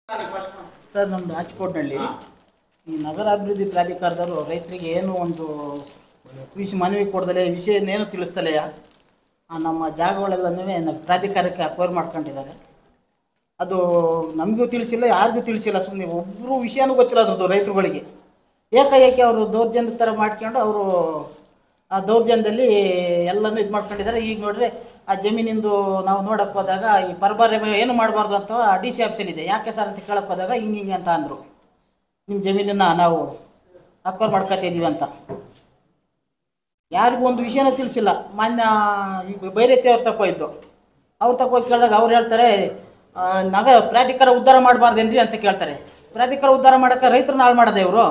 Sir ನಮ್ಮದು ರಾಜ್ಕೋಟ್ನಲ್ಲಿ ಈ ನಗರಾಭಿವೃದ್ಧಿ ಪ್ರಾಧಿಕಾರದವರು ರೈತರಿಗೆ ಏನು ಒಂದು ವಿಷಯ ಮನವಿ ಕೊಡದಲೆ ವಿಷಯನ್ನೇನು ತಿಳಿಸ್ತಲೇ ಆ ನಮ್ಮ ಜಾಗಗಳೆಲ್ಲನೂ ಪ್ರಾಧಿಕಾರಕ್ಕೆ ಅಕ್ವೈರ್ ಮಾಡ್ಕೊಂಡಿದ್ದಾರೆ ಅದು ನಮಗೂ ತಿಳಿಸಿಲ್ಲ ಯಾರಿಗೂ ತಿಳಿಸಿಲ್ಲ ಸುಮ್ಮನೆ ಒಬ್ಬರು ವಿಷಯನೂ ಗೊತ್ತಿಲ್ಲ ಅದ್ರದ್ದು ರೈತರುಗಳಿಗೆ ಏಕಾಏಕಿ ಅವರು ದೌರ್ಜನ್ಯ ಥರ ಮಾಡ್ಕೊಂಡು ಅವರು ಆ ದೌರ್ಜನ್ಯದಲ್ಲಿ ಎಲ್ಲನೂ ಇದು ಮಾಡ್ಕೊಂಡಿದ್ದಾರೆ ಈಗ ನೋಡ್ರಿ ಆ ಜಮೀನಿಂದು ನಾವು ನೋಡಕ್ಕೆ ಹೋದಾಗ ಈ ಪರಬಾರೆ ಏನು ಮಾಡಬಾರ್ದು ಅಂತ ಡಿ ಸಿ ಆಫೀಸಲ್ಲಿದೆ ಯಾಕೆ ಸರ್ ಅಂತ ಕೇಳಕ್ಕೆ ಹೋದಾಗ ಹಿಂಗೆ ಹಿಂಗೆ ಅಂತ ಅಂದರು ನಿಮ್ಮ ಜಮೀನನ್ನು ನಾವು ಅಕ್ವೈರ್ ಮಾಡ್ಕೊತಾ ಇದೀವಿ ಅಂತ ಯಾರಿಗೂ ಒಂದು ವಿಷಯನೂ ತಿಳಿಸಿಲ್ಲ ಮಾನ್ಯ ಈಗ ಬೈರತಿ ಅವ್ರು ತಗೋಯ್ತು ಅವ್ರು ತಗೋ ಕೇಳಿದಾಗ ಅವ್ರು ಹೇಳ್ತಾರೆ ಆ, ನಗರ ಪ್ರಾಧಿಕಾರ ಉದ್ಧಾರ ಮಾಡಬಾರ್ದೇನ್ರಿ ಅಂತ ಕೇಳ್ತಾರೆ ಪ್ರಾಧಿಕಾರ ಉದ್ಧಾರ ಮಾಡೋಕ್ಕೆ ರೈತರನ್ನ ಹಾಳು ಮಾಡೋದೇ ಇವರು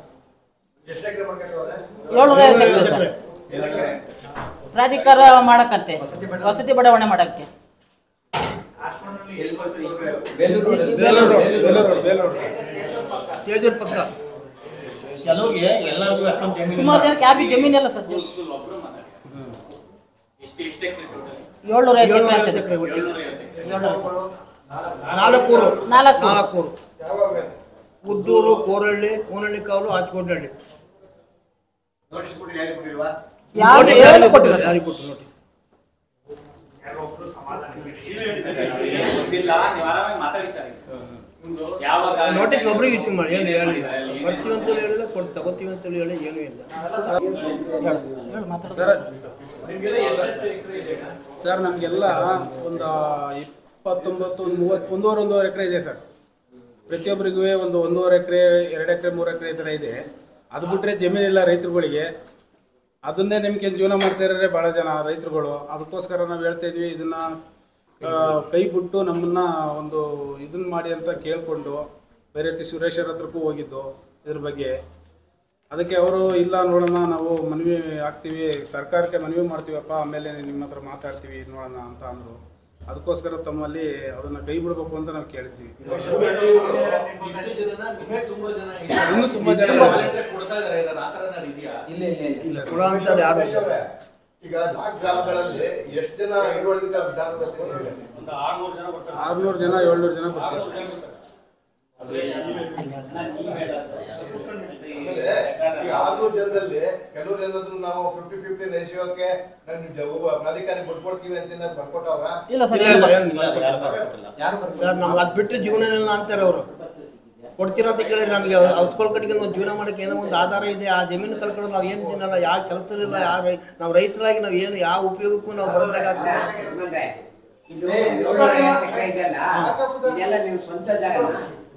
ಏಳ್ನೂರ ಐವತ್ತು ಎಕರೆ ಸರ್ ಪ್ರಾಧಿಕಾರ ಮಾಡಕ್ಕಂತೆ ವಸತಿ ಬಡಾವಣೆ ಮಾಡಕ್ಕೆ ತೇಜೂರ್ ಪಕ್ಕ ಕೆಲವ್ರಿಗೆ ಎಲ್ಲರಿಗೂ ಅಷ್ಟೊಂದು ಜಮೀನು ಸುಮಾರು ಜನಕ್ಕೆ ಯಾರಿಗೂ ಜಮೀನಿಲ್ಲ ಸರ್ ಎಷ್ಟು ಎಷ್ಟು ಎಕರೆ ಟೋಟಲ್ ಏಳ್ನೂರ ಐವತ್ತು ಎಕರೆ ಆಗ್ತದೆ ಸರ್ ಏಳ್ನೂರ ಐವತ್ತು ಏಳ್ನೂರ ಐವತ್ತು. ನಾಲ್ಕೂರು ನಾಲ್ಕು ನಾಲ್ಕೂರು ಉದ್ದೂರು ಕೋರಹಳ್ಳಿ ಊನಹಳ್ಳಿ ಕಾವಲು ಆಚಕೋಟಹಳ್ಳಿ ಯಾರು ಏನು ಕೊಟ್ಟಿಲ್ಲ ಸರ್ ಯಾರಿಗೆ ಕೊಟ್ಟರು ನೋಡಿ ಗೊತ್ತಿಲ್ಲ ನೀವು ಆರಾಮಾಗಿ ಮಾತಾಡಿ ಸರ್ ಯಾವಾಗ ನೋಟಿಸ್ ಒಬ್ರಿಗೆ ಇಶ್ಯೂ ಮಾಡಿ ಏನು ಹೇಳಿಲ್ಲ ಬರ್ತೀವಿ ಅಂತಲೂ ಹೇಳಿಲ್ಲ ಕೊಟ್ಟು ತಗೋತೀವಿ ಅಂತಲೂ ಹೇಳಿ ಏನೂ ಇಲ್ಲ ಹೇಳು ಹೇಳು ಮಾತಾಡು ಸರ್ ಸರ್ ನಮಗೆಲ್ಲ ಒಂದು ಇಪ್ಪತ್ತೊಂಬತ್ತು ಒಂದು ಮೂವತ್ತು ಒಂದೂವರೆ ಒಂದೂವರೆ ಎಕರೆ ಇದೆ ಸರ್ ಪ್ರತಿಯೊಬ್ಬರಿಗೂ ಒಂದು ಒಂದೂವರೆ ಎಕರೆ ಎರಡು ಎಕರೆ ಮೂರು ಎಕರೆ ಈ ಥರ ಇದೆ ಅದು ಬಿಟ್ಟರೆ ಜಮೀನಿಲ್ಲ ರೈತರುಗಳಿಗೆ ಅದನ್ನೇ ನಿಮ್ಗೆ ಜೀವನ ಮಾಡ್ತಾ ಇದ್ದಾರೆ ಭಾಳ ಜನ ರೈತರುಗಳು ಅದಕ್ಕೋಸ್ಕರ ನಾವು ಹೇಳ್ತಾ ಇದ್ವಿ ಇದನ್ನ ಆ, ಕೈ ಬಿಟ್ಟು ನಮ್ಮನ್ನ ಒಂದು ಇದನ್ನ ಮಾಡಿ ಅಂತ ಕೇಳಿಕೊಂಡು ಬೇರೆ ರೀತಿ ಸುರೇಶರ ಹತ್ರಕ್ಕೂ ಹೋಗಿದ್ದು ಇದ್ರ ಬಗ್ಗೆ ಅದಕ್ಕೆ ಅವರು ಇಲ್ಲ ನೋಡೋಣ ನಾವು ಮನವಿ ಹಾಕ್ತೀವಿ ಸರ್ಕಾರಕ್ಕೆ ಮನವಿ ಮಾಡ್ತೀವಪ್ಪ ಆಮೇಲೆ ನಿಮ್ಮ ಹತ್ರ ಮಾತಾಡ್ತೀವಿ ನೋಡೋಣ ಅಂತ ಅಂದರು ಅದಕ್ಕೋಸ್ಕರ ತಮ್ಮಲ್ಲಿ ಅದನ್ನ ಕೈ ಬಿಡಬೇಕು ಅಂತ ನಾವು ಕೇಳಿದ್ವಿ ಇನ್ನೂ ತುಂಬಾ ಜನ ಇಲ್ಲ ಕೊಡ ಅಂತ ಯಾರು ಇಲ್ಲ. ಈಗ ನಾಲ್ಕು ಗ್ರಾಮಗಳಲ್ಲಿ ಎಷ್ಟು ಜನ ಹಿಡುವಳಿಕೆ ವಿಧಾನ ಬರ್ತಾರೆ ಒಂದು ಆರ್ನೂರು ಜನ ಬರ್ತಾರೆ ಆರ್ನೂರು ಜನ ಏಳ್ನೂರು ಜನ ಬರ್ತೀವಿ ಆಮೇಲೆ ಈ ಆರ್ನೂರು ಜನದಲ್ಲಿ ಕೆಲವ್ರು ಏನಾದ್ರು ನಾವು ಫಿಫ್ಟಿ ಫಿಫ್ಟಿ ರೇಷಿಯೋಕ್ಕೆ ಒಬ್ಬ ಪ್ರಾಧಿಕಾರಿ ಕೊಟ್ಕೊಡ್ತೀವಿ ಅಂತ ಏನಾದ್ರು ಬರ್ಕೊಟ್ಟವ್ರ ಇಲ್ಲ ಸರ್ ಇಲ್ಲ, ಇಲ್ಲ, ಏನು ಏನು ಸರ್ ನಮ್ಗೆ ಅದು ಬಿಟ್ಟು ಜೀವನ ಇಲ್ಲ ಅಂತಾರೆ ಅವರು ಕೊಡ್ತೀರಾ ಅಂತ ಕೇಳಿದ್ರೆ ನಮಗೆ ಔಸ್ಕೊಳ್ ಕಡೆಗೆ ನಾವು ಜೀವನ ಮಾಡೋಕೆ ಏನೋ ಒಂದು ಆಧಾರ ಇದೆ ಆ ಜಮೀನು ಕಳ್ಕೊಂಡು ನಾವು ಏನು ತಿನ್ನಲ್ಲ ಯಾವ ಕೆಲಸದಲ್ಲಿಲ್ಲ ಯಾವ ರೈ- ನಾವು ರೈತರಾಗಿ ನಾವು ಏನು ಯಾವ ಉಪಯೋಗಕ್ಕೂ ನಾವು ಬರೋದಾಗ್ತದೆ ಇದು ಏಳ್ನೂರ ಐವತ್ತು ಎಕರೆ ಇದೆಯಲ್ಲ ಇದೆಲ್ಲ ನೀವು ಸ್ವಂತ ಜಾಗ